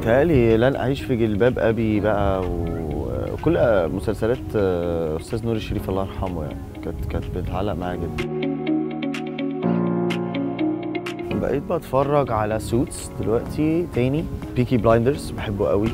تهيألي لن أعيش في جلباب أبي بقى و- وكل مسلسلات آه، أستاذ نور الشريف الله يرحمه يعني كانت كانت بتعلق معايا جدا بقيت بتفرج على سوتس دلوقتي تاني بيكي بلايندرز بحبه قوي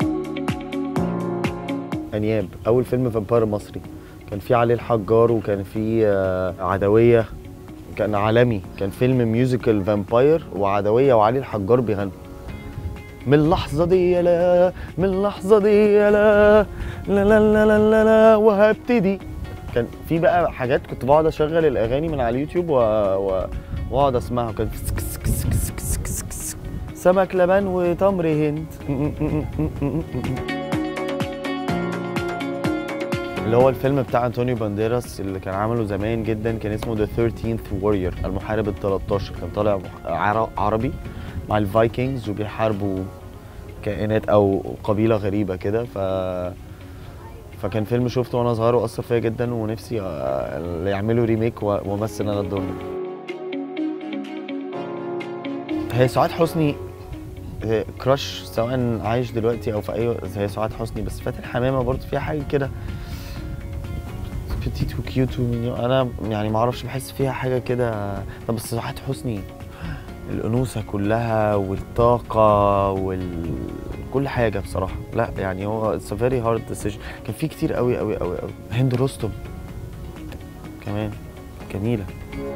انياب اول فيلم فامباير مصري كان في علي الحجار وكان في آه، عدويه كان عالمي كان فيلم ميوزيكال فامباير وعدويه وعلي الحجار بيغنوا من اللحظة دي يا لا من اللحظة دي يا لا لا لا لا لا لا, لا وهبتدي كان في بقى حاجات كنت بقعد اشغل الاغاني من على اليوتيوب و... و... واقعد اسمعها كان سك سك سك سك سك سك سك. سمك لبن وتمر هند اللي هو الفيلم بتاع انطونيو بانديراس اللي كان عمله زمان جدا كان اسمه ذا 13th Warrior المحارب ال 13 كان طالع مح- عر- عربي مع الفايكنجز وبيحاربوا كائنات او قبيله غريبه كده ف فكان فيلم شفته وانا صغير واثر فيا جدا ونفسي آه، يعملوا ريميك و- وامثل انا الدور ده. هي سعاد حسني آه، كراش سواء عايش دلوقتي او في اي هي سعاد حسني بس فاتن حمامه برضه فيها حاجه كده بتيت وكيوت ومينيو انا يعني ما اعرفش بحس فيها حاجه كده طب بس سعاد حسني الانوثه كلها والطاقه وال كل حاجه بصراحه لا يعني هو اتس فيري هارد ديسيجن كان في كتير قوي قوي قوي قوي هند رستم كمان جميله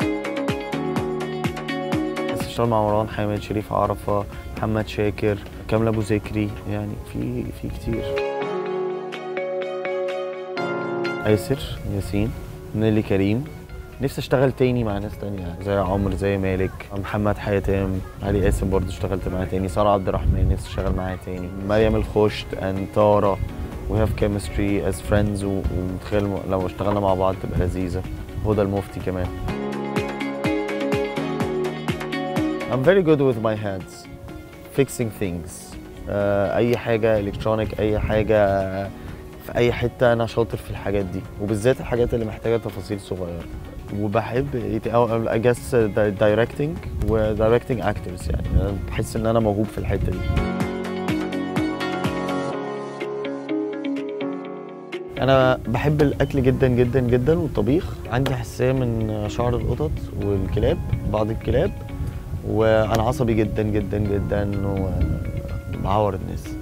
بس اشتغل مع مروان حامد شريف عرفه محمد شاكر كامل ابو ذكري يعني في في كتير ايسر ياسين نيلي كريم نفسي اشتغل تاني مع ناس تانية زي عمرو زي مالك محمد حاتم علي قاسم برضه اشتغلت معاه تاني سارة عبد الرحمن نفسي اشتغل معاها تاني مريم الخشت انتارا we have chemistry as friends و- ومتخيل لو اشتغلنا مع بعض تبقى لذيذة هدى المفتي كمان I'm very good with my hands fixing things آه، اي حاجة الكترونيك اي حاجة في اي حته انا شاطر في الحاجات دي وبالذات الحاجات اللي محتاجه تفاصيل صغيره وبحب يت- او اجس دايركتنج ودايركتنج اكترز يعني أنا بحس ان انا موهوب في الحته دي انا بحب الاكل جدا جدا جدا والطبيخ عندي حساسيه من شعر القطط والكلاب بعض الكلاب وانا عصبي جدا جدا جدا وبعور الناس